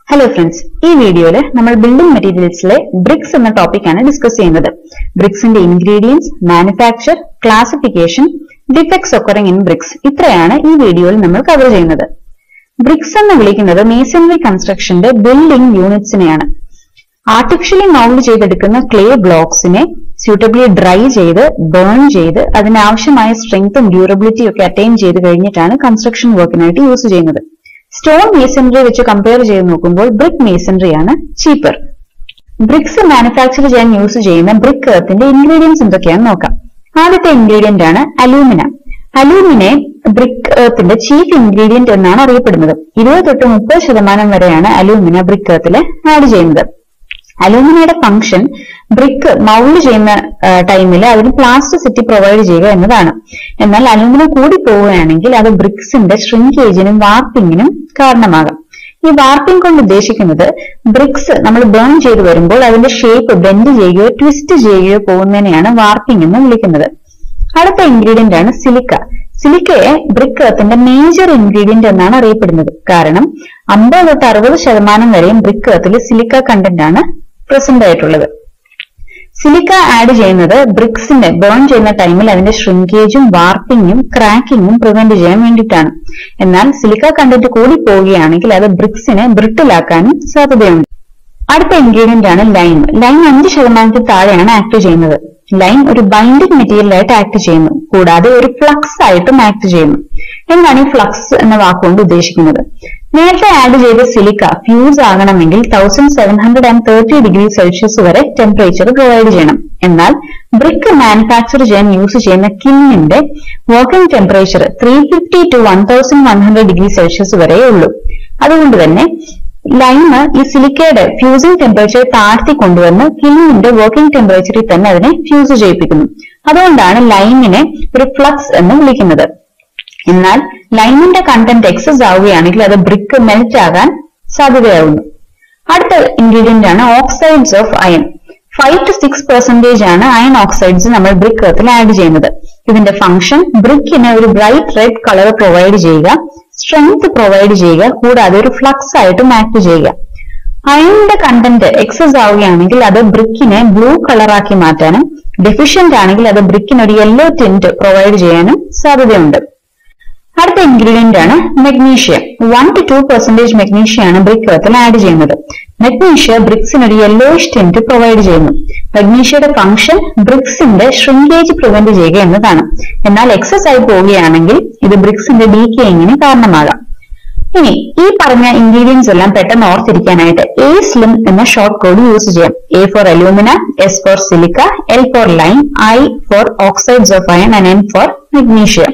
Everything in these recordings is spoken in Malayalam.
ഹലോ ഫ്രണ്ട്സ് ഈ വീഡിയോയിൽ നമ്മൾ ബിൽഡിംഗ് മെറ്റീരിയൽസിലെ ബ്രിക്സ് എന്ന ടോപ്പിക്കാണ് ഡിസ്കസ് ചെയ്യുന്നത് ബ്രിക്സിന്റെ ingredients manufacture classification defects occurring in bricks ഇത്രയാണ് ഈ വീഡിയോയിൽ നമ്മൾ കവർ ചെയ്യുന്നത് ബ്രിക്സ് എന്ന് വിളിക്കുന്നത് മേസണറി കൺസ്ട്രക്ഷന്റെ ബിൽഡിംഗ് യൂണിറ്റ്സിനെയാണ് ആർട്ടിഫിഷ്യലി മൗൾഡ് ചെയ്തെടുക്കുന്ന ക്ലേ ബ്ലോക്സിനെ സ്യൂട്ടബിളി ഡ്രൈ ചെയ്ത് ബേൺ ചെയ്ത് അതിന് ആവശ്യമായ സ്ട്രെങ്തും ഡ്യൂറബിലിറ്റിയും ഒക്കെ അറ്റൈൻ ചെയ്ത് കഴിഞ്ഞിട്ടാണ് കൺസ്ട്രക്ഷൻ വർക്കിനായിട്ട് യൂസ് ചെയ്യുന്നത് സ്റ്റോൺ മേസണറി വെച്ച് കമ്പയർ ചെയ്ത് നോക്കുമ്പോൾ ബ്രിക്ക് മേസണറി ആണ് ചീപ്പർ ബ്രിക്സ് മാനുഫാക്ചർ ചെയ്യാൻ യൂസ് ചെയ്യുന്ന ബ്രിക്ക് എർത്തിന്റെ ഇൻഗ്രീഡിയൻസ് എന്തൊക്കെയാണെന്ന് നോക്കാം ആദ്യത്തെ ഇൻഗ്രീഡിയന്റ് ആണ് അലൂമിന അലൂമിനെ ബ്രിക്ക് എർത്തിന്റെ ചീഫ് ഇൻഗ്രീഡിയന്റ് എന്നാണ് അറിയപ്പെടുന്നത് ഇരുപത് തൊട്ട് മുപ്പത് ശതമാനം വരെയാണ് അലൂമിന ബ്രിക്ക് എർത്തിൽ ആഡ് ചെയ്യുന്നത് അലൂമിനയുടെ ഫംഗ്ഷൻ ബ്രിക്ക് മൗൾഡ് ചെയ്യുന്ന ടൈമിൽ അതിന് പ്ലാസ്റ്റിസിറ്റി പ്രൊവൈഡ് ചെയ്യുക എന്നതാണ് എന്നാൽ അലൂമിന കൂടി പോവുകയാണെങ്കിൽ അത് ബ്രിക്സിന്റെ ഷ്രിങ്കേജിനും വാർപ്പിങ്ങിനും കാരണമാകാം ഈ വാർപ്പിംഗ് കൊണ്ട് ഉദ്ദേശിക്കുന്നത് ബ്രിക്സ് നമ്മൾ ബേൺ ചെയ്ത് വരുമ്പോൾ അതിന്റെ ഷേപ്പ് ബെൻഡ് ചെയ്യുകയോ ട്വിസ്റ്റ് ചെയ്യുകയോ പോകുന്നതിനെയാണ് വാർപ്പിംഗ് എന്ന് വിളിക്കുന്നത് അടുത്ത ഇൻഗ്രീഡിയന്റ് ആണ് സിലിക്ക സിലിക്കയെ ബ്രിക്ക് എർത്തിന്റെ മേജർ ഇൻഗ്രീഡിയന്റ് എന്നാണ് അറിയപ്പെടുന്നത് കാരണം അമ്പത് തൊട്ട് അറുപത് ശതമാനം വരെയും ബ്രിക്ക് എർത്തിൽ സിലിക്ക കണ്ടന്റ് ആണ് പ്രസന്റ് ആയിട്ടുള്ളത് സിലിക്ക ആഡ് ചെയ്യുന്നത് ബ്രിക്സിന്റെ ബേൺ ചെയ്യുന്ന ടൈമിൽ അതിന്റെ ഷ്രിങ്കേജും വാർപ്പിങ്ങും ക്രാക്കിങ്ങും പ്രിവെന്റ് ചെയ്യാൻ വേണ്ടിയിട്ടാണ് എന്നാൽ സിലിക്ക കണ്ടന്റ് കൂടി പോവുകയാണെങ്കിൽ അത് ബ്രിക്സിനെ ബ്രിട്ടിലാക്കാനും സാധ്യതയുണ്ട് അടുത്ത ഇൻഗ്രീഡിയന്റ് ആണ് ലൈം ലൈം അഞ്ച് ശതമാനത്തിൽ താഴെയാണ് ആക്ട് ചെയ്യുന്നത് ലൈം ഒരു ബൈൻഡിംഗ് മെറ്റീരിയൽ ആയിട്ട് ആക്ട് ചെയ്യുന്നു കൂടാതെ ഒരു ഫ്ലക്സ് ആയിട്ടും ആക്ട് ചെയ്യുന്നു എന്താണ് ഈ ഫ്ലക്സ് എന്ന വാക്കുകൊണ്ട് ഉദ്ദേശിക്കുന്നത് നേരത്തെ ആഡ് ചെയ്ത സിലിക്ക ഫ്യൂസ് ആകണമെങ്കിൽ thousand seven hundred and thirty degree Celsius വരെ ടെമ്പറേച്ചർ പ്രൊവൈഡ് ചെയ്യണം എന്നാൽ ബ്രിക്ക് മാനുഫാക്ചർ ചെയ്യാൻ യൂസ് ചെയ്യുന്ന കിന്നിന്റെ working temperature three fifty to one thousand one hundred degree Celsius വരെയേ ഉള്ളൂ അതുകൊണ്ട് തന്നെ ലൈമ് ഈ സിലിക്കയുടെ ഫ്യൂസിംഗ് ടെമ്പറേച്ചർ താഴ്ത്തി കൊണ്ടുവന്ന് കില്ലിന്റെ വർക്കിംഗ് ടെമ്പറേച്ചറിൽ തന്നെ അതിനെ ഫ്യൂസ് ചെയ്യിപ്പിക്കുന്നു അതുകൊണ്ടാണ് ലൈമിനെ ഒരു ഫ്ലക്സ് എന്ന് വിളിക്കുന്നത് എന്നാൽ ലൈമിന്റെ കണ്ടന്റ് എക്സസ് ആവുകയാണെങ്കിൽ അത് ബ്രിക്ക് മെൽറ്റ് ആകാൻ സാധ്യതയാകുന്നു അടുത്ത ഇൻഗ്രീഡിയന്റ് ആണ് oxides of iron five to six percentage ആണ് അയൺ ഓക്സൈഡ്സ് നമ്മൾ ബ്രിക്ക് എർത്തിൽ ആഡ് ചെയ്യുന്നത് ഇതിന്റെ ഫംഗ്ഷൻ ബ്രിക്കിന് ഒരു ബ്രൈറ്റ് റെഡ് കളർ പ്രൊവൈഡ് ചെയ്യുക സ്ട്രെങ്ത് പ്രൊവൈഡ് ചെയ്യുക കൂടാതെ ഒരു ഫ്ലക്സ് ആയിട്ടും ആക്ട് ചെയ്യുക അയണിന്റെ കണ്ടന്റ് എക്സസ് ആവുകയാണെങ്കിൽ അത് ബ്രിക്കിനെ ബ്ലൂ കളറാക്കി മാറ്റാനും ഡെഫിഷ്യന്റ് ആണെങ്കിൽ അത് ബ്രിക്കിന് ഒരു യെല്ലോ ടിന്റ് പ്രൊവൈഡ് ചെയ്യാനും സാധ്യതയുണ്ട് അടുത്ത ഇൻഗ്രീഡിയന്റ് ആണ് magnesia one to two percentage magnesia ആണ് ബ്രിക്ക് എർത്തിൽ ആഡ് ചെയ്യുന്നത് മെഗ്നീഷ്യ ബ്രിക്സിന് ഒരു യെല്ലോയിഷ് ടിന്റ് പ്രൊവൈഡ് ചെയ്യുന്നു മെഗ്നീഷ്യയുടെ ഫംഗ്ഷൻ ബ്രിക്സിന്റെ ഷ്രിങ്കേജ് പ്രിവെന്റ് ചെയ്യുക എന്നതാണ് എന്നാൽ എക്സസ് ആയി പോവുകയാണെങ്കിൽ ഇത് ബ്രിക്സിന്റെ ഡീക്കേയിങ്ങിന് കാരണമാകാം ഇനി ഈ പറഞ്ഞ ഇൻഗ്രീഡിയൻസ് എല്ലാം പെട്ടെന്ന് ഓർത്തിരിക്കാനായിട്ട് എ സ്ലിം എന്ന ഷോർട്ട് കോഡ് യൂസ് ചെയ്യാം A for alumina S for silica L for lime I for oxides of iron and N for magnesia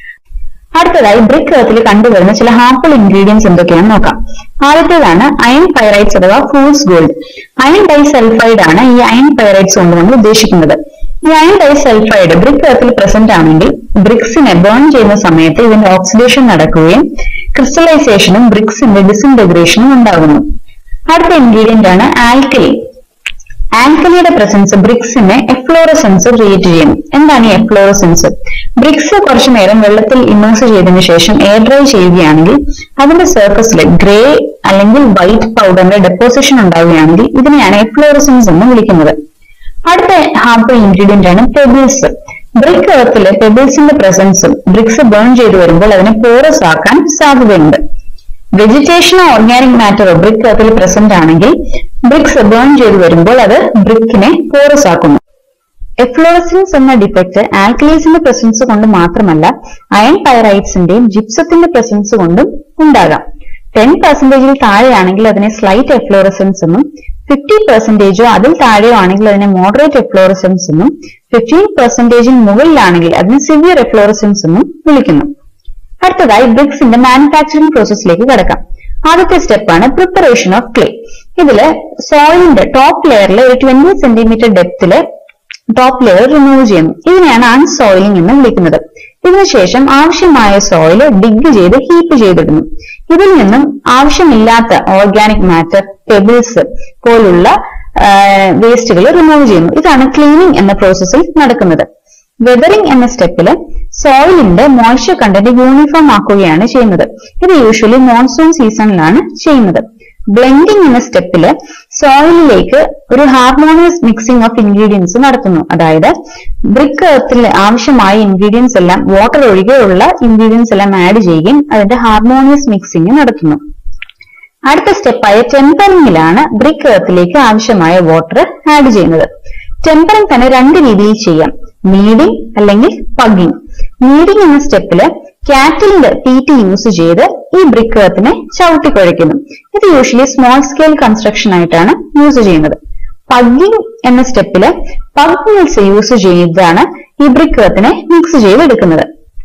അടുത്തതായി ബ്രിക്ക് എർത്തിൽ കണ്ടുവരുന്ന ചില ഹാർഫുൾ ഇൻഗ്രീഡിയൻസ് എന്തൊക്കെയാണെന്ന് നോക്കാം ആദ്യത്തേതാണ് അയൺ പൈറൈറ്റ്സ് അഥവാ ഫൂൾസ് ഗോൾഡ് അയൺ ഡൈസൾഫൈഡ് ആണ് ഈ അയൺ പൈറൈറ്റ്സ് കൊണ്ട് നമ്മൾ ഉദ്ദേശിക്കുന്നത് ഈ അയൺ ഡൈസൾഫൈഡ് ബ്രിക്ക് എർത്തിൽ പ്രസന്റ് ആണെങ്കിൽ ബ്രിക്സിനെ ബേൺ ചെയ്യുന്ന സമയത്ത് ഇതിന്റെ ഓക്സിഡേഷൻ നടക്കുകയും ക്രിസ്റ്റലൈസേഷനും ബ്രിക്സിന്റെ ഡിസിൻറ്റഗ്രേഷനും ഉണ്ടാകുന്നു അടുത്ത ഇൻഗ്രീഡിയന്റ് ആണ് ആൽക്കലി ആൽക്കലിയുടെ പ്രസൻസ് ബ്രിക്സിനെ എഫ്ലോറസെൻസ് ക്രിയേറ്റ് ചെയ്യും എന്താണ് ഈ എഫ്ലോറസെൻസ് ബ്രിക്സ് കുറച്ചു നേരം വെള്ളത്തിൽ ഇമേഴ്സ് ചെയ്തതിനു ശേഷം എയർ ഡ്രൈ ചെയ്യുകയാണെങ്കിൽ അതിന്റെ സർഫസിൽ ഗ്രേ അല്ലെങ്കിൽ വൈറ്റ് പൗഡറിന്റെ ഡെപ്പോസിഷൻ ഉണ്ടാവുകയാണെങ്കിൽ ഇതിനെയാണ് എഫ്ലോറസെൻസ് എന്ന് വിളിക്കുന്നത് അടുത്ത ഹാർബർ ഇൻഗ്രീഡിയന്റ് ആണ് പെബിൾസ് ബ്രിക്ക് എർത്തിലെ പെബിൾസിന്റെ പ്രസൻസും ബ്രിക്സ് ബേൺ ചെയ്തു വരുമ്പോൾ അതിനെ പോറസ് ആക്കാൻ സാധ്യതയുണ്ട് വെജിറ്റേഷനോ ഓർഗാനിക് മാറ്ററോ ബ്രിക്ക് എർത്തിൽ പ്രസന്റ് ആണെങ്കിൽ ബ്രിക്സ് ബേൺ ചെയ്തു വരുമ്പോൾ അത് ബ്രിക്കിനെ പോറസ് ആക്കുന്നു എഫ്ലോറസൻസ് എന്ന ഡിഫക്ട് ആൽക്കലീസിന്റെ പ്രസൻസ് കൊണ്ട് മാത്രമല്ല അയൺ പൈറൈറ്റ്സിന്റെയും ജിപ്സത്തിന്റെ പ്രസൻസ് കൊണ്ടും ഉണ്ടാകാം ടെൻ പെർസെന്റേജിൽ താഴെയാണെങ്കിൽ അതിനെ സ്ലൈറ്റ് എഫ്ലോറസൻസ് എന്നും ഫിഫ്റ്റി പെർസെന്റേജോ അതിൽ താഴെയോ ആണെങ്കിൽ അതിനെ മോഡറേറ്റ് എഫ്ലോറസൻസ് എന്നും ഫിഫ്റ്റീൻ പെർസെന്റേജിന് മുകളിലാണെങ്കിൽ അതിനെ സിവിയർ എഫ്ലോറസൻസ് എന്നും വിളിക്കുന്നു അടുത്തതായി ബ്രിക്സിന്റെ മാനുഫാക്ചറിംഗ് പ്രോസസ്സിലേക്ക് കടക്കാം ആദ്യത്തെ സ്റ്റെപ്പാണ് പ്രിപ്പറേഷൻ ഓഫ് ക്ലേ ഇതില് സോയിലിന്റെ ടോപ്പ് ലെയറിൽ ഒരു ട്വന്റി സെന്റിമീറ്റർ ഡെപ്തില് ടോപ്പ് ലെയർ റിമൂവ് ചെയ്യുന്നു ഇതിനെയാണ് അൺസോയിലിംഗ് എന്ന് വിളിക്കുന്നത് ഇതിനുശേഷം ആവശ്യമായ സോയിൽ ഡിഗ് ചെയ്ത് ഹീപ്പ് ചെയ്തിടുന്നു ഇതിൽ നിന്നും ആവശ്യമില്ലാത്ത ഓർഗാനിക് മാറ്റർ പെബിൾസ് പോലുള്ള വേസ്റ്റുകൾ റിമൂവ് ചെയ്യുന്നു ഇതാണ് ക്ലീനിങ് എന്ന പ്രോസസ്സിൽ നടക്കുന്നത് വെതറിംഗ് എന്ന സ്റ്റെപ്പില് സോയിലിന്റെ മോയ്സ്ചർ കണ്ടന്റ് യൂണിഫോം ആക്കുകയാണ് ചെയ്യുന്നത് ഇത് യൂഷ്വലി മോൺസൂൺ സീസണിലാണ് ചെയ്യുന്നത് ബ്ലെൻഡിംഗ് എന്ന സ്റ്റെപ്പില് സോയിലിലേക്ക് ഒരു ഹാർമോണിയസ് മിക്സിംഗ് ഓഫ് ഇൻഗ്രീഡിയൻസ് നടത്തുന്നു അതായത് ബ്രിക്ക് എർത്തിൽ ആവശ്യമായ ഇൻഗ്രീഡിയൻസ് എല്ലാം വാട്ടർ ഒഴികെയുള്ള ഇൻഗ്രീഡിയൻസ് എല്ലാം ആഡ് ചെയ്യുകയും അതിന്റെ ഹാർമോണിയസ് മിക്സിംഗ് നടത്തുന്നു അടുത്ത സ്റ്റെപ്പായ ടെമ്പറിംഗിലാണ് ബ്രിക്ക് എർത്തിലേക്ക് ആവശ്യമായ വാട്ടർ ആഡ് ചെയ്യുന്നത് ടെമ്പറിംഗ് തന്നെ രണ്ട് രീതിയിൽ ചെയ്യാം നീഡിംഗ് അല്ലെങ്കിൽ പഗിംഗ് നീഡിംഗ് എന്ന സ്റ്റെപ്പില് കാറ്റലിന്റെ തീറ്റി യൂസ് ചെയ്ത് ഈ ബ്രിക്ക് എർത്തിനെ ചവിട്ടിക്കുഴയ്ക്കുന്നു ഇത് യൂഷ്വലി സ്മോൾ സ്കെയിൽ കൺസ്ട്രക്ഷൻ ആയിട്ടാണ് യൂസ് ചെയ്യുന്നത് പഗിംഗ് എന്ന സ്റ്റെപ്പില് പഗ് മിൽസ് യൂസ് ചെയ്താണ് ഈ ബ്രിക്ക് എർത്തിനെ മിക്സ് ചെയ്തെടുക്കുന്നത്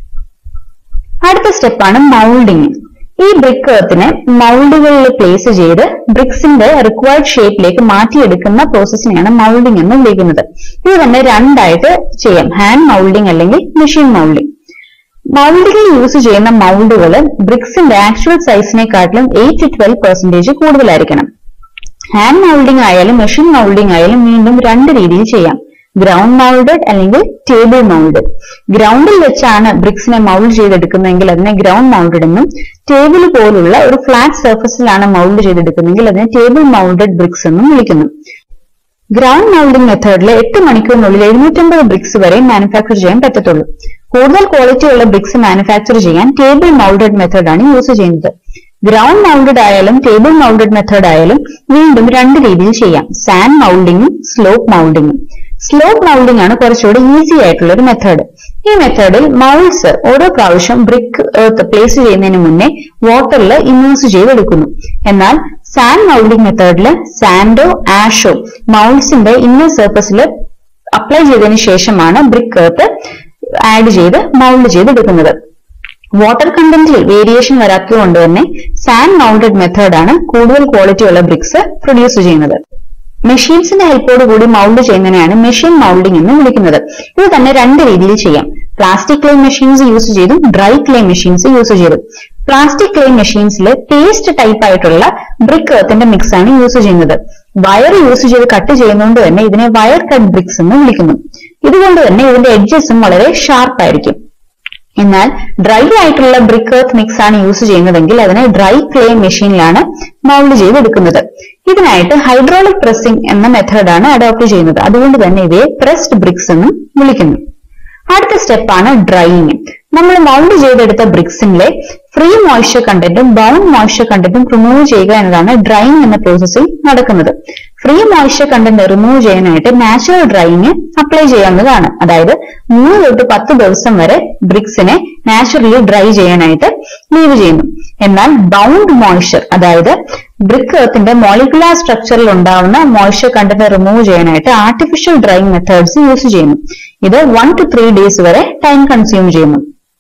അടുത്ത സ്റ്റെപ്പാണ് മൗൾഡിംഗ് ഈ ബ്രിക്ക് എർത്തിനെ മൗൾഡുകളിൽ പ്ലേസ് ചെയ്ത് ബ്രിക്സിന്റെ റിക്വയർഡ് ഷേപ്പിലേക്ക് മാറ്റിയെടുക്കുന്ന പ്രോസസ്സിനെയാണ് മൗൾഡിംഗ് എന്ന് വിളിക്കുന്നത് ഇത് തന്നെ രണ്ടായിട്ട് ചെയ്യാം ഹാൻഡ് മൗൾഡിംഗ് അല്ലെങ്കിൽ മെഷീൻ മൗൾഡിംഗ് മൗൾഡിംഗിൽ യൂസ് ചെയ്യുന്ന മൗൾഡുകൾ ബ്രിക്സിന്റെ ആക്ച്വൽ സൈസിനെക്കാട്ടിലും എയ്റ്റ് ടു ട്വൽവ് പെർസെന്റേജ് കൂടുതലായിരിക്കണം ഹാൻഡ് മൗൾഡിംഗ് ആയാലും മെഷീൻ മൗൾഡിംഗ് ആയാലും വീണ്ടും രണ്ട് രീതിയിൽ ചെയ്യാം ഗ്രൗണ്ട് മൗൾഡഡ് അല്ലെങ്കിൽ ടേബിൾ മൗൾഡഡ് ഗ്രൗണ്ടിൽ വെച്ചാണ് ബ്രിക്സിനെ മൗൾഡ് ചെയ്തെടുക്കുന്നതെങ്കിൽ അതിനെ ഗ്രൗണ്ട് മൗൾഡഡ് എന്നും ടേബിൾ പോലുള്ള ഒരു ഫ്ലാറ്റ് സർഫസിലാണ് മൗൾഡ് ചെയ്തെടുക്കുന്നതെങ്കിൽ അതിനെ ടേബിൾ മൗൾഡഡ് ബ്രിക്സ് എന്നും വിളിക്കുന്നു ഗ്രൗണ്ട് മൗൾഡിംഗ് മെത്തേഡിൽ എട്ട് മണിക്കൂറിനുള്ളിൽ എഴുന്നൂറ്റമ്പത് ബ്രിക്സ് വരെ മാനുഫാക്ചർ ചെയ്യാൻ പറ്റത്തുള്ളൂ കൂടുതൽ ക്വാളിറ്റി ഉള്ള ബ്രിക്സ് മാനുഫാക്ചർ ചെയ്യാൻ ടേബിൾ മൗൾഡഡ് മെത്തേഡാണ് യൂസ് ചെയ്യുന്നത് ഗ്രൗണ്ട് മൗൾഡഡ് ആയാലും ടേബിൾ മൗൾഡഡ് മെത്തേഡ് ആയാലും വീണ്ടും രണ്ട് രീതിയിൽ ചെയ്യാം സാൻഡ് മൗൾഡിങ്ങും സ്ലോപ്പ് മൗൾഡിങ്ങും സ്ലോപ്പ് മൗൾഡിംഗ് ആണ് കുറച്ചുകൂടി ഈസി ആയിട്ടുള്ള ഒരു മെത്തേഡ് ഈ മെത്തേഡിൽ മൗൾസ് ഓരോ പ്രാവശ്യം ബ്രിക്ക് എർത്ത് പ്ലേസ് ചെയ്യുന്നതിന് മുന്നേ വാട്ടറിൽ ഇമ്യൂസ് ചെയ്തെടുക്കുന്നു എന്നാൽ സാൻഡ് മൗൾഡിംഗ് മെത്തേഡിൽ സാൻഡോ ആഷോ മൗൾസിന്റെ ഇന്നർ സർഫസിൽ അപ്ലൈ ചെയ്തതിനു ശേഷമാണ് ബ്രിക്ക് എർത്ത് ആഡ് ചെയ്ത് മൗൾഡ് ചെയ്തെടുക്കുന്നത് വാട്ടർ കണ്ടന്റിൽ വേരിയേഷൻ വരാത്തതുകൊണ്ട് തന്നെ സാൻഡ് മൗൾഡഡ് മെത്തേഡാണ് കൂടുതൽ ക്വാളിറ്റി ഉള്ള ബ്രിക്സ് പ്രൊഡ്യൂസ് ചെയ്യുന്നത് മെഷീൻസിന്റെ ഹെൽപ്പോട് കൂടി മൗൾഡ് ചെയ്യുന്നതിനെയാണ് മെഷീൻ മൗൾഡിംഗ് എന്ന് വിളിക്കുന്നത് ഇത് തന്നെ രണ്ട് രീതിയിൽ ചെയ്യാം പ്ലാസ്റ്റിക് ക്ലേ മെഷീൻസ് യൂസ് ചെയ്തും ഡ്രൈ ക്ലേ മെഷീൻസ് യൂസ് ചെയ്തും പ്ലാസ്റ്റിക് ക്ലേ മെഷീൻസിൽ പേസ്റ്റ് ടൈപ്പ് ആയിട്ടുള്ള ബ്രിക്ക് എർത്തിന്റെ മിക്സ് ആണ് യൂസ് ചെയ്യുന്നത് വയർ യൂസ് ചെയ്ത് കട്ട് ചെയ്യുന്നതുകൊണ്ട് തന്നെ ഇതിനെ വയർ കട്ട് ബ്രിക്സ് എന്ന് വിളിക്കുന്നു ഇതുകൊണ്ട് തന്നെ ഇതിന്റെ എഡ്ജസും വളരെ ഷാർപ്പ് ആയിരിക്കും എന്നാൽ ഡ്രൈ ആയിട്ടുള്ള ബ്രിക്ക് എർത്ത് മിക്സ് ആണ് യൂസ് ചെയ്യുന്നതെങ്കിൽ അതിനെ ഡ്രൈ ക്ലേ മെഷീനിലാണ് മൗൾഡ് ചെയ്തെടുക്കുന്നത് ഇതിനായിട്ട് ഹൈഡ്രോളിക് പ്രസ്സിംഗ് എന്ന മെത്തേഡാണ് അഡോപ്റ്റ് ചെയ്യുന്നത് അതുകൊണ്ട് തന്നെ ഇവയെ പ്രസ്ഡ് ബ്രിക്സ് എന്നും വിളിക്കുന്നു അടുത്ത സ്റ്റെപ്പാണ് ഡ്രൈയിങ് നമ്മൾ മൗൾഡ് ചെയ്തെടുത്ത ബ്രിക്സിലെ ഫ്രീ മോയ്സ്ചർ കണ്ടന്റും ബൗണ്ട് മോയ്സ്ചർ കണ്ടന്റും റിമൂവ് ചെയ്യുക എന്നതാണ് ഡ്രൈയിങ് എന്ന പ്രോസസ്സിൽ നടക്കുന്നത് ഫ്രീ മോയ്സ്ചർ കണ്ടന്റ് റിമൂവ് ചെയ്യാനായിട്ട് നാച്ചുറൽ ഡ്രൈയിങ് അപ്ലൈ ചെയ്യാവുന്നതാണ് അതായത് മൂന്ന് തൊട്ട് പത്ത് ദിവസം വരെ ബ്രിക്സിനെ നാച്ചുറലി ഡ്രൈ ചെയ്യാനായിട്ട് ലീവ് ചെയ്യുന്നു എന്നാൽ ബൗണ്ട് മോയ്സ്ചർ അതായത് ബ്രിക്ക് എർത്തിന്റെ മോളിക്കുലാർ സ്ട്രക്ചറിൽ ഉണ്ടാവുന്ന മോയ്സ്ചർ കണ്ടന്റ് റിമൂവ് ചെയ്യാനായിട്ട് ആർട്ടിഫിഷ്യൽ ഡ്രൈയിങ് മെത്തേഡ്സ് യൂസ് ചെയ്യുന്നു ഇത് വൺ ടു ത്രീ ഡേയ്സ് വരെ ടൈം കൺസ്യൂം ചെയ്യുന്നു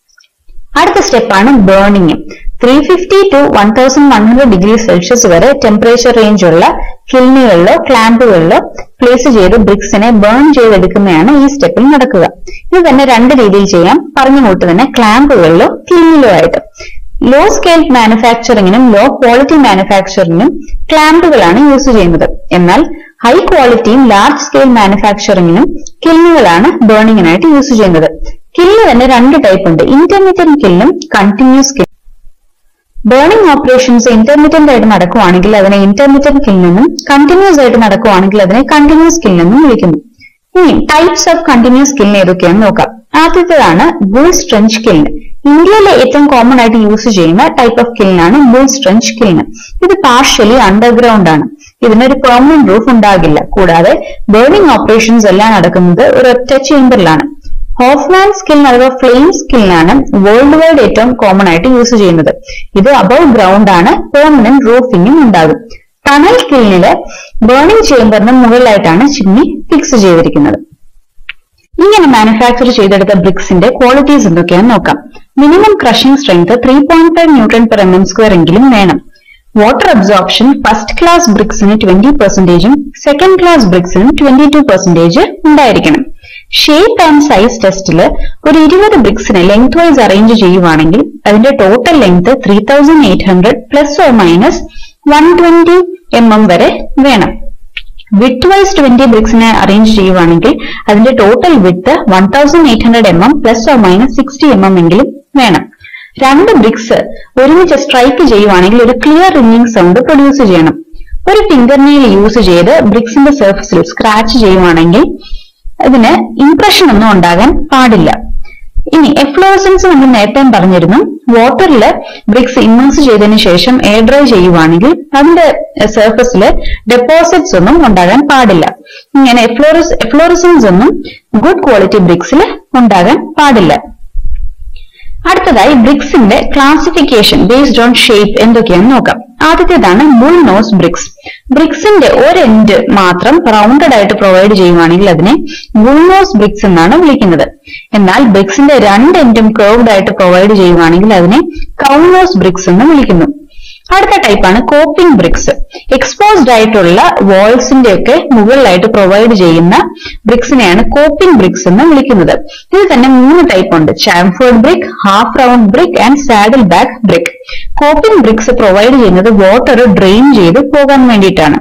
അടുത്ത സ്റ്റെപ്പാണ് burning three fifty to one thousand one hundred degree Celsius വരെ ടെമ്പറേച്ചർ റേഞ്ച് ഉള്ള കിൽണികളിലോ ക്ലാമ്പുകളിലോ പ്ലേസ് ചെയ്ത് ബ്രിക്സിനെ ബേൺ ചെയ്തെടുക്കുന്നതാണ് ഈ സ്റ്റെപ്പിൽ നടക്കുക ഇത് തന്നെ രണ്ട് രീതിയിൽ ചെയ്യാം പറഞ്ഞുകൊണ്ട് തന്നെ ക്ലാമ്പുകളിലോ കിൽണിലോ ആയിട്ട് ലോ സ്കെയിൽ മാനുഫാക്ചറിങ്ങിനും ലോ ക്വാളിറ്റി മാനുഫാക്ചറിങ്ങിനും ക്ലാമ്പുകളാണ് യൂസ് ചെയ്യുന്നത് എന്നാൽ ഹൈ ക്വാളിറ്റിയും ലാർജ് സ്കെയിൽ മാനുഫാക്ചറിങ്ങിനും കില്ലുകളാണ് ബേണിങ്ങിനായിട്ട് യൂസ് ചെയ്യുന്നത് കില്ല് തന്നെ രണ്ട് ടൈപ്പ് ഉണ്ട് ഇന്റർമീഡിയറ്റ് കില്ലും കണ്ടിന്യൂസ് കില്ലും ബേണിംഗ് ഓപ്പറേഷൻസ് ഇന്റർമീഡിയന്റ് ആയിട്ട് നടക്കുവാണെങ്കിൽ അതിനെ ഇന്റർമീഡിയറ്റ് കിൽ നിന്നും കണ്ടിന്യൂസ് ആയിട്ട് നടക്കുവാണെങ്കിൽ അതിനെ കണ്ടിന്യൂസ് കിൽ നിന്നും വിളിക്കുന്നു ഇനി ടൈപ്സ് ഓഫ് കണ്ടിന്യൂസ് കില്ലിന് ഏതൊക്കെയാണെന്ന് നോക്കാം ആദ്യത്തേതാണ് ബുൾ സ്ട്രെഞ്ച് കില്ല് ഇന്ത്യയിലെ ഏറ്റവും കോമൺ ആയിട്ട് യൂസ് ചെയ്യുന്ന ടൈപ്പ് ഓഫ് കില്ലിനാണ് ബുൾ സ്ട്രെഞ്ച് കില്ലിന് ഇത് പാർഷ്യലി അണ്ടർഗ്രൗണ്ട് ആണ് ഇതിനൊരു പെർമനന്റ് റൂഫ് ഉണ്ടാകില്ല കൂടാതെ ബേണിംഗ് ഓപ്പറേഷൻസ് എല്ലാം നടക്കുന്നത് ഒരു ഒറ്റ ചേംബറിലാണ് ഹോഫ്മാൻ സ്കിൽ അഥവാ ഫ്ലെയിം സ്കില്ലിനാണ് വേൾഡ് വൈഡ് ഏറ്റവും കോമൺ ആയിട്ട് യൂസ് ചെയ്യുന്നത് ഇത് അബവ് ഗ്രൗണ്ട് ആണ് പെർമനന്റ് റൂഫിംഗും ഉണ്ടാകും ടണൽ കില്ലില് ബേണിംഗ് ചേംബറിന് മുകളിലായിട്ടാണ് ചിമ്നി ഫിക്സ് ചെയ്തിരിക്കുന്നത് ഇങ്ങനെ മാനുഫാക്ചർ ചെയ്തെടുത്ത ബ്രിക്സിന്റെ ക്വാളിറ്റീസ് എന്തൊക്കെയാന്ന് നോക്കാം minimum crushing strength three point five newton per m m square എങ്കിലും വേണം വാട്ടർ അബ്സോർപ്ഷൻ ഫസ്റ്റ് ക്ലാസ് ബ്രിക്സിന് ട്വന്റി പെർസെന്റേജും സെക്കൻഡ് ക്ലാസ് ബ്രിക്സിനും ട്വന്റി ടു പെർസെന്റേജ് ഉണ്ടായിരിക്കണം ഷേപ്പ് ആൻഡ് സൈസ് ടെസ്റ്റിൽ ഒരു ഇരുപത് ബ്രിക്സിനെ ലെങ്ത് വൈസ് അറേഞ്ച് ചെയ്യുവാണെങ്കിൽ അതിന്റെ total length three thousand eight hundred plus or minus one twenty m m വരെ വേണം വിത്ത് വൈസ് ട്വന്റി ബ്രിക്സിനെ അറേഞ്ച് ചെയ്യുവാണെങ്കിൽ അതിന്റെ total width one thousand eight hundred m m plus or minus sixty m m എങ്കിലും വേണം രണ്ട് ബ്രിക്സ് ഒരുമിച്ച് സ്ട്രൈക്ക് ചെയ്യുവാണെങ്കിൽ ഒരു ക്ലിയർ റിംഗിങ് സൗണ്ട് പ്രൊഡ്യൂസ് ചെയ്യണം ഒരു ഫിംഗർ നെയിൽ യൂസ് ചെയ്ത് ബ്രിക്സിന്റെ സർഫസിൽ സ്ക്രാച്ച് ചെയ്യുവാണെങ്കിൽ ഇതിന് ഇംപ്രഷൻ ഒന്നും ഉണ്ടാകാൻ പാടില്ല ഇനി എഫ്ലോറസൻസ് നമ്മൾ നേരത്തെ പറഞ്ഞിരുന്നു വാട്ടറിൽ ബ്രിക്സ് ഇമ്മേഴ്സ് ചെയ്തതിനു ശേഷം എയർ ഡ്രൈ ചെയ്യുവാണെങ്കിൽ അതിന്റെ സർഫസിൽ ഡെപ്പോസിറ്റ്സ് ഒന്നും ഉണ്ടാകാൻ പാടില്ല ഇങ്ങനെ എഫ്ലോറസ് എഫ്ലോറസൻസ് ഒന്നും ഗുഡ് ക്വാളിറ്റി ബ്രിക്സിൽ ഉണ്ടാകാൻ പാടില്ല അടുത്തതായി ബ്രിക്സിന്റെ ക്ലാസിഫിക്കേഷൻ ബേസ്ഡ് ഓൺ ഷേപ്പ് എന്തൊക്കെയാണെന്ന് നോക്കാം ആദ്യത്തേതാണ് ബുൾ നോസ് ബ്രിക്സ് ബ്രിക്സിന്റെ ഒരു എൻഡ് മാത്രം റൗണ്ടഡ് ആയിട്ട് പ്രൊവൈഡ് ചെയ്യുവാണെങ്കിൽ അതിനെ ബുൾ നോസ് ബ്രിക്സ് എന്നാണ് വിളിക്കുന്നത് എന്നാൽ ബ്രിക്സിന്റെ രണ്ട് എൻഡും കർവ്ഡ് ആയിട്ട് പ്രൊവൈഡ് ചെയ്യുവാണെങ്കിൽ അതിനെ കൗനോസ് ബ്രിക്സ് എന്ന് വിളിക്കുന്നു അടുത്ത ടൈപ്പാണ് കോപ്പിംഗ് ബ്രിക്സ് എക്സ്പോസ്ഡ് ആയിട്ടുള്ള വാൾസിന്റെ ഒക്കെ മുകളിലായിട്ട് പ്രൊവൈഡ് ചെയ്യുന്ന ബ്രിക്സിനെയാണ് കോപ്പിംഗ് ബ്രിക്സ് എന്ന് വിളിക്കുന്നത് ഇതിൽ തന്നെ മൂന്ന് ടൈപ്പ് ഉണ്ട് chamfered brick half round brick and saddle back brick coping bricks provide ചെയ്യുന്നത് വാട്ടർ ഡ്രെയിൻ ചെയ്ത് പോകാൻ വേണ്ടിയിട്ടാണ്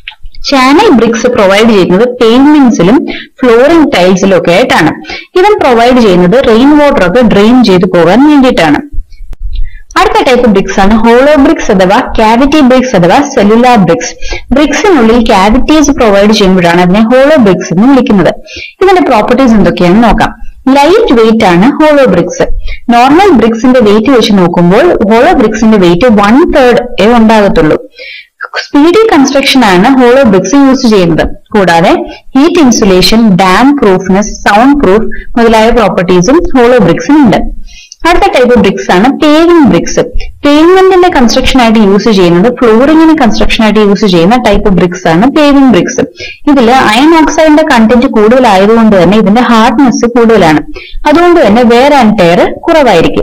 ചാനൽ ബ്രിക്സ് പ്രൊവൈഡ് ചെയ്യുന്നത് പേയ്മെന്റ്സിലും ഫ്ലോറിംഗ് ടൈൽസിലും ഒക്കെ ആയിട്ടാണ് ഇവൻ പ്രൊവൈഡ് ചെയ്യുന്നത് റെയിൻ വാട്ടർ ഒക്കെ ഡ്രെയിൻ ചെയ്ത് പോകാൻ വേണ്ടിയിട്ടാണ് അടുത്ത ടൈപ്പ് ബ്രിക്സ് ആണ് ഹോളോ ബ്രിക്സ് അഥവാ കാവിറ്റി ബ്രിക്സ് അഥവാ സെല്ലുലാർ ബ്രിക്സ് ബ്രിക്സിനുള്ളിൽ കാവിറ്റീസ് പ്രൊവൈഡ് ചെയ്യുമ്പോഴാണ് അതിനെ ഹോളോ ബ്രിക്സ് എന്ന് വിളിക്കുന്നത് ഇതിന്റെ പ്രോപ്പർട്ടീസ് എന്തൊക്കെയാണെന്ന് നോക്കാം ലൈറ്റ് വെയിറ്റ് ആണ് ഹോളോ ബ്രിക്സ് നോർമൽ ബ്രിക്സിന്റെ വെയിറ്റ് വെച്ച് നോക്കുമ്പോൾ ഹോളോ ബ്രിക്സിന്റെ വെയിറ്റ് വൺ തേർഡ് ഏ ഉണ്ടാകത്തുള്ളൂ സ്പീഡി കൺസ്ട്രക്ഷൻ ആണ് ഹോളോ ബ്രിക്സ് യൂസ് ചെയ്യുന്നത് കൂടാതെ heat insulation damp proofness sound proof മുതലായ പ്രോപ്പർട്ടീസും ഹോളോ ബ്രിക്സിനുണ്ട് അടുത്ത ടൈപ്പ് ബ്രിക്സ് ആണ് പേവിംഗ് ബ്രിക്സ് പേയ്മെന്റിന്റെ കൺസ്ട്രക്ഷൻ ആയിട്ട് യൂസ് ചെയ്യുന്നത് ഫ്ലോറിംഗിന് കൺസ്ട്രക്ഷൻ ആയിട്ട് യൂസ് ചെയ്യുന്ന ടൈപ്പ് ബ്രിക്സ് ആണ് പേവിംഗ് ബ്രിക്സ് ഇതിൽ അയൺ ഓക്സൈഡിന്റെ കണ്ടന്റ് കൂടുതലായതുകൊണ്ട് തന്നെ ഇതിന്റെ ഹാർഡ്നെസ് കൂടുതലാണ് അതുകൊണ്ട് തന്നെ വേർ ആൻഡ് ടയർ കുറവായിരിക്കും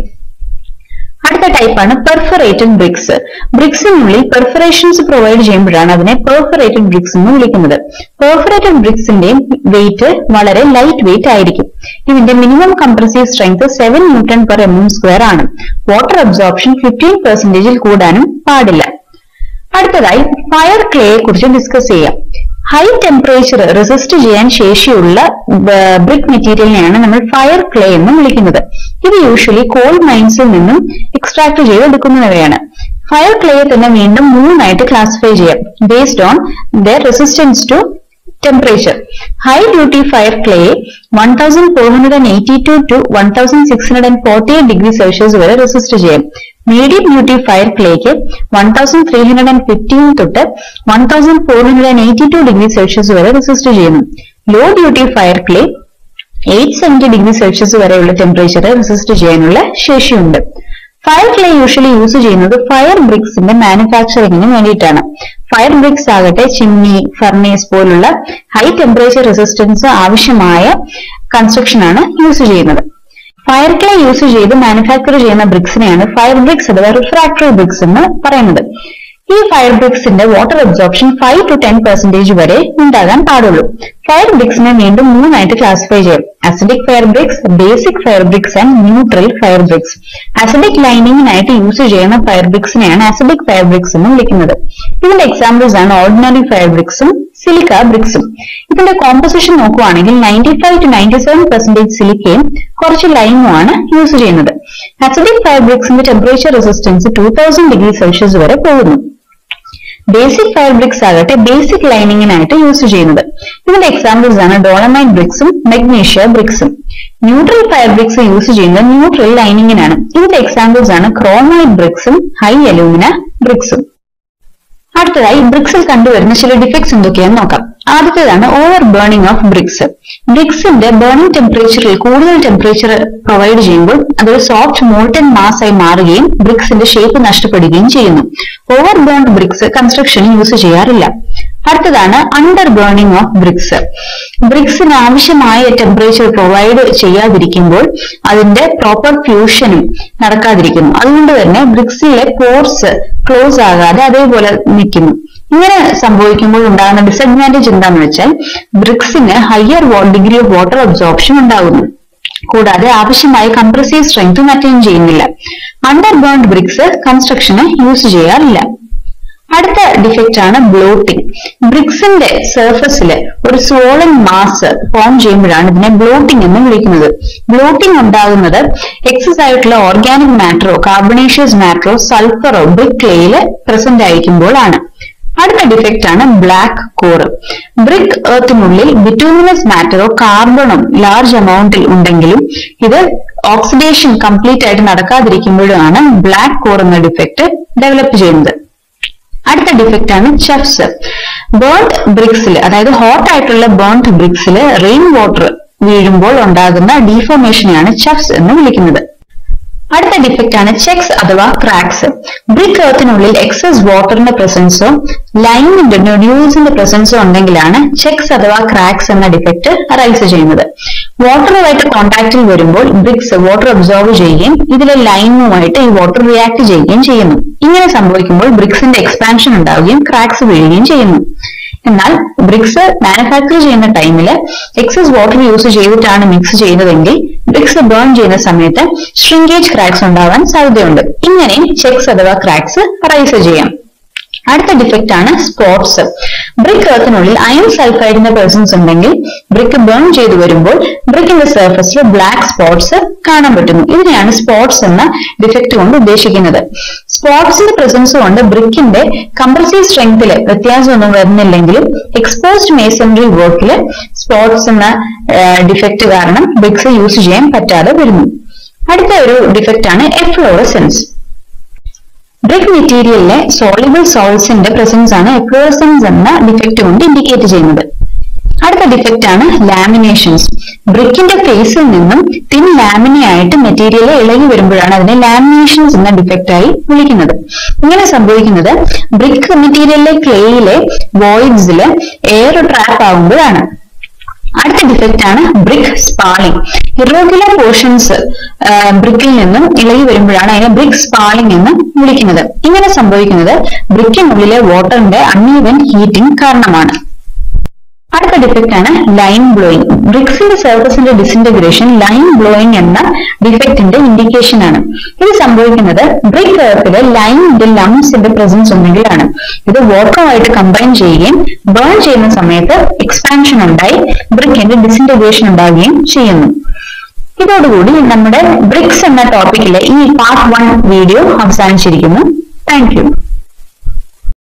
അടുത്ത ടൈപ്പാണ് പെർഫറേറ്റഡ് ബ്രിക്സ് ബ്രിക്സിനുള്ളിൽ പെർഫറേഷൻസ് പ്രൊവൈഡ് ചെയ്യുമ്പോഴാണ് അതിനെ പെർഫറേറ്റഡ് ബ്രിക്സ് എന്ന് വിളിക്കുന്നത് പെർഫറേറ്റഡ് ബ്രിക്സിന്റെ വെയിറ്റ് വളരെ ലൈറ്റ് വെയിറ്റ് ആയിരിക്കും ഇതിന്റെ minimum compressive strength seven newton per m m square ആണ് വാട്ടർ അബ്സോർപ്ഷൻ ഫിഫ്റ്റീൻ പെർസെന്റേജിൽ കൂടാനും പാടില്ല അടുത്തതായി ഫയർ ക്ലേയെ കുറിച്ച് ഡിസ്കസ് ചെയ്യാം ഹൈ ടെമ്പറേച്ചർ റെസിസ്റ്റ് ചെയ്യാൻ ശേഷിയുള്ള ബ്രിക്ക് മെറ്റീരിയലിനെയാണ് നമ്മൾ ഫയർ ക്ലേ എന്ന് വിളിക്കുന്നത് ഇത് യൂഷ്വലി കോൾ മൈൻസിൽ നിന്നും എക്സ്ട്രാക്ട് ചെയ്ത് എടുക്കുന്നവയാണ് ഫയർ ക്ലേയെ തന്നെ വീണ്ടും മൂന്നായിട്ട് ക്ലാസിഫൈ ചെയ്യാം based on the resistance to temperature high duty fire ക്ലേയെ one thousand four hundred and eighty two to one thousand six hundred and forty eight degree Celsius വരെ റെസിസ്റ്റ് ചെയ്യാം മീഡിയം ഡ്യൂട്ടി ഫയർ ക്ലേക്ക് one thousand three hundred and fifteen തൊട്ട് one thousand four hundred and eighty two degree Celsius വരെ റെസിസ്റ്റ് ചെയ്യുന്നു low duty fire clay eight seventy degree Celsius വരെയുള്ള ടെമ്പറേച്ചർ റെസിസ്റ്റ് ചെയ്യാനുള്ള ശേഷിയുണ്ട് ഫയർ ക്ലേ യൂഷ്വലി യൂസ് ചെയ്യുന്നത് ഫയർ ബ്രിക്സിന്റെ മാനുഫാക്ചറിങ്ങിന് വേണ്ടിയിട്ടാണ് ഫയർ ബ്രിക്സ് ആകട്ടെ ചിമ്നി ഫർണേസ് പോലുള്ള ഹൈ ടെമ്പറേച്ചർ റെസിസ്റ്റൻസ് ആവശ്യമായ കൺസ്ട്രക്ഷൻ ആണ് യൂസ് ചെയ്യുന്നത് ഫയർ ക്ലേ യൂസ് ചെയ്ത് മാനുഫാക്ചർ ചെയ്യുന്ന ബ്രിക്സിനെയാണ് ഫയർ ബ്രിക്സ് അഥവാ റിഫ്രാക്ടറി ബ്രിക്സ് എന്ന് പറയുന്നത് ഈ ഫയർ ബ്രിക്സിന്റെ water absorption five to ten percentage വരെ ഉണ്ടാകാൻ പാടുള്ളൂ ഫയർ ബ്രിക്സിനെ വീണ്ടും മൂന്നായിട്ട് ക്ലാസിഫൈ ചെയ്യാം acidic fire bricks basic fire bricks and neutral fire bricks acidic ലൈനിങ്ങിനായിട്ട് യൂസ് ചെയ്യുന്ന ഫയർ ബ്രിക്സിനെയാണ് അസിഡിക് ഫയർ ബ്രിക്സ് എന്ന് വിളിക്കുന്നത് ഇതിന്റെ എക്സാമ്പിൾസ് ആണ് ഓർഡിനറി ഫയർ ബ്രിക്സും സിലിക്ക ബ്രിക്സും ഇതിന്റെ കോമ്പോസിഷൻ നോക്കുവാണെങ്കിൽ ninety five to ninety seven percentage സിലിക്കയും കുറച്ച് ലൈമുമാണ് യൂസ് ചെയ്യുന്നത് അസിഡിക് ഫയർ ബ്രിക്സിന്റെ temperature resistance two thousand degree Celsius വരെ പോകുന്നു ബേസിക് ഫയർ ബ്രിക്സ് ആകട്ടെ ബേസിക് ലൈനിങ്ങിനായിട്ട് യൂസ് ചെയ്യുന്നത് ഇതിന്റെ എക്സാമ്പിൾസ് ആണ് ഡോളമൈറ്റ് ബ്രിക്സും മെഗ്നീഷ്യ ബ്രിക്സും ന്യൂട്രൽ ഫയർ ബ്രിക്സ് യൂസ് ചെയ്യുന്നത് ന്യൂട്രൽ ലൈനിങ്ങിനാണ് ഇതിന്റെ എക്സാമ്പിൾസ് ആണ് ക്രോമൈറ്റ് ബ്രിക്സും ഹൈ അലൂമിന ബ്രിക്സും അടുത്തതായി ബ്രിക്സിൽ കണ്ടുവരുന്ന ചില ഡിഫക്ട്സ് എന്തൊക്കെയാണെന്ന് നോക്കാം ആദ്യത്തേതാണ് ഓവർ ബേണിംഗ് ഓഫ് ബ്രിക്സ് ബ്രിക്സിന്റെ ബേണിംഗ് ടെമ്പറേച്ചറിൽ കൂടുതൽ ടെമ്പറേച്ചർ പ്രൊവൈഡ് ചെയ്യുമ്പോൾ അതൊരു സോഫ്റ്റ് മോൾട്ടൻ മാസ് ആയി മാറുകയും ബ്രിക്സിന്റെ ഷേപ്പ് നഷ്ടപ്പെടുകയും ചെയ്യുന്നു ഓവർ ബേൺഡ് ബ്രിക്സ് കൺസ്ട്രക്ഷന് യൂസ് ചെയ്യാറില്ല അടുത്തതാണ് അണ്ടർ ബേണിംഗ് ഓഫ് ബ്രിക്സ് ബ്രിക്സിന് ആവശ്യമായ ടെമ്പറേച്ചർ പ്രൊവൈഡ് ചെയ്യാതിരിക്കുമ്പോൾ അതിന്റെ പ്രോപ്പർ ഫ്യൂഷനും നടക്കാതിരിക്കുന്നു അതുകൊണ്ട് തന്നെ ബ്രിക്സിലെ പോർസ് ക്ലോസ് ആകാതെ അതേപോലെ നിൽക്കുന്നു ഇങ്ങനെ സംഭവിക്കുമ്പോൾ ഉണ്ടാകുന്ന ഡിസഡ്വാൻറ്റേജ് എന്താണെന്ന് വെച്ചാൽ ബ്രിക്സിന് higher degree of water absorption ഉണ്ടാകുന്നു കൂടാതെ ആവശ്യമായ കംപ്രസീവ് സ്ട്രെങ്തും അറ്റൈൻ ചെയ്യുന്നില്ല അണ്ടർ ബേൺഡ് ബ്രിക്സ് കൺസ്ട്രക്ഷന് യൂസ് ചെയ്യാറില്ല അടുത്ത ഡിഫക്റ്റ് ആണ് ബ്ലോട്ടിംഗ് ബ്രിക്സിന്റെ സർഫസിൽ ഒരു സോളൻ മാസ് ഫോം ചെയ്യുമ്പോഴാണ് ഇതിനെ ബ്ലോട്ടിംഗ് എന്ന് വിളിക്കുന്നത് ബ്ലോട്ടിംഗ് ഉണ്ടാകുന്നത് എക്സസ് ആയിട്ടുള്ള ഓർഗാനിക് മാറ്ററോ കാർബണേഷ്യസ് മാറ്ററോ സൾഫറോ ബ്രിക് ക്ലേയിൽ പ്രസന്റ് ആയിരിക്കുമ്പോഴാണ് അടുത്ത ഡിഫക്റ്റ് ആണ് ബ്ലാക്ക് കോർ ബ്രിക് എർത്തിനുള്ളിൽ ബിറ്റൂമിനസ് മാറ്ററോ കാർബണോ ലാർജ് എമൗണ്ടിൽ ഉണ്ടെങ്കിലും ഇത് ഓക്സിഡേഷൻ കംപ്ലീറ്റ് ആയിട്ട് നടക്കാതിരിക്കുമ്പോഴാണ് ബ്ലാക്ക് കോർ എന്ന ഡിഫക്റ്റ് ഡെവലപ്പ് ചെയ്യുന്നത് അടുത്ത ഡിഫക്റ്റ് ആണ് ചഫ്സ് ബേൺഡ് ബ്രിക്സിൽ അതായത് ഹോട്ട് ആയിട്ടുള്ള ബേൺഡ് ബ്രിക്സിൽ റെയിൻ വാട്ടർ വീഴുമ്പോൾ ഉണ്ടാകുന്ന ഡീഫോർമേഷനെയാണ് ചഫ്സ് എന്ന് വിളിക്കുന്നത് അടുത്ത ഡിഫക്റ്റ് ആണ് ചെക്സ് അഥവാ ക്രാക്സ് ബ്രിക്ക് എർത്തിനുള്ളിൽ എക്സസ് വാട്ടറിന്റെ പ്രസൻസോ ലൈനിന്റെ നൊഡ്യൂൾസിന്റെ പ്രസൻസോ ഉണ്ടെങ്കിലാണ് ചെക്സ് അഥവാ ക്രാക്സ് എന്ന ഡിഫക്റ്റ് അറൈസ് ചെയ്യുന്നത് വാട്ടറുമായിട്ട് കോൺടാക്റ്റിൽ വരുമ്പോൾ ബ്രിക്സ് വാട്ടർ അബ്സോർവ് ചെയ്യുകയും ഇതിലെ ലൈനുമായിട്ട് ഈ വാട്ടർ റിയാക്ട് ചെയ്യുകയും ചെയ്യുന്നു ഇങ്ങനെ സംഭവിക്കുമ്പോൾ ബ്രിക്സിന്റെ എക്സ്പാൻഷൻ ഉണ്ടാവുകയും ക്രാക്സ് വീഴുകയും ചെയ്യുന്നു എന്നാൽ ബ്രിക്സ് മാനുഫാക്ചർ ചെയ്യുന്ന ടൈമിൽ എക്സസ് വാട്ടർ യൂസ് ചെയ്തിട്ടാണ് മിക്സ് ചെയ്യുന്നതെങ്കിൽ ബ്രിക്സ് ബേൺ ചെയ്യുന്ന സമയത്ത് ഷ്രിങ്കേജ് ക്രാക്സ് ഉണ്ടാവാൻ സാധ്യതയുണ്ട് ഇങ്ങനെ ചെക്സ് അഥവാ ക്രാക്സ് റൈസ് ചെയ്യാം അടുത്ത ഡിഫക്റ്റ് ആണ് സ്പോട്സ് ബ്രിക്ക് എർത്തിനുള്ളിൽ അയൺ സൾഫൈഡിന്റെ പ്രസൻസ് ഉണ്ടെങ്കിൽ ബ്രിക്ക് ബേൺ ചെയ്തു വരുമ്പോൾ ബ്രിക്കിന്റെ സർഫസിൽ ബ്ലാക്ക് സ്പോട്സ് കാണാൻ പറ്റുന്നു ഇതിനെയാണ് സ്പോട്സ് എന്ന ഡിഫക്റ്റ് കൊണ്ട് ഉദ്ദേശിക്കുന്നത് സ്പോട്സിന്റെ പ്രസൻസ് കൊണ്ട് ബ്രിക്കിന്റെ കംപ്രസീവ് സ്ട്രെങ്തിൽ വ്യത്യാസമൊന്നും വരുന്നില്ലെങ്കിലും എക്സ്പോസ്ഡ് മേസണറി വർക്കിൽ സ്പോട്സ് എന്ന ഡിഫക്റ്റ് കാരണം ബ്രിക്സ് യൂസ് ചെയ്യാൻ പറ്റാതെ വരുന്നു അടുത്ത ഒരു ഡിഫക്റ്റ് ആണ് എഫ്ലോറസെൻസ് ബ്രിക്ക് മെറ്റീരിയലിലെ സോളിബിൾ സോൾസിന്റെ പ്രസൻസ് ആണ് എഫ്ലോറസെൻസ് എന്ന ഡിഫക്റ്റ് കൊണ്ട് ഇൻഡിക്കേറ്റ് ചെയ്യുന്നത് അടുത്ത ഡിഫക്റ്റ് ആണ് ലാമിനേഷൻസ് ബ്രിക്കിന്റെ ഫേസിൽ നിന്നും തിൻ ലാമിനയായിട്ട് മെറ്റീരിയൽ ഇളകി വരുമ്പോഴാണ് അതിനെ ലാമിനേഷൻസ് എന്ന ഡിഫക്റ്റ് ആയി വിളിക്കുന്നത് ഇങ്ങനെ സംഭവിക്കുന്നത് ബ്രിക്ക് മെറ്റീരിയലിലെ ക്ലേയിലെ വോയിഡ്സിൽ എയർ ട്രാപ്പ് ആകുമ്പോഴാണ് അടുത്ത ഡിഫക്റ്റ് ആണ് ബ്രിക്ക് സ്പാളിംഗ് ഇറോഗുലർ പോർഷൻസ് ബ്രിക്കിൽ നിന്നും ഇളകി വരുമ്പോഴാണ് അതിനെ ബ്രിക്ക് സ്പാളിംഗ് എന്ന് വിളിക്കുന്നത് ഇങ്ങനെ സംഭവിക്കുന്നത് ബ്രിക്കിനുള്ളിലെ വാട്ടറിന്റെ അൺഈവൻ ഹീറ്റിംഗ് കാരണമാണ് അടുത്ത ഡിഫക്റ്റ് ആണ് ലൈൻ ബ്ലോയിങ് ബ്രിക്സിന്റെ സർഫസിന്റെ ഡിസിന്റഗ്രേഷൻ ലൈൻ ബ്ലോയിങ് എന്ന ഡിഫക്റ്റിന്റെ ഇൻഡിക്കേഷൻ ആണ് ഇത് സംഭവിക്കുന്നത് ബ്രിക്ക് എർത്തിലെ ലൈനിന്റെ ലംസിന്റെ പ്രസൻസ് ഉണ്ടെങ്കിലാണ് ഇത് വാട്ടറുമായിട്ട് കമ്പൈൻ ചെയ്യുകയും ബേൺ ചെയ്യുന്ന സമയത്ത് എക്സ്പാൻഷൻ ഉണ്ടായി ബ്രിക്കിന്റെ ഡിസിന്റഗ്രേഷൻ ഉണ്ടാവുകയും ചെയ്യുന്നു ഇതോടുകൂടി നമ്മുടെ ബ്രിക്സ് എന്ന ടോപ്പിക്കിലെ ഈ പാർട്ട് വൺ വീഡിയോ അവസാനിച്ചിരിക്കുന്നു താങ്ക് യു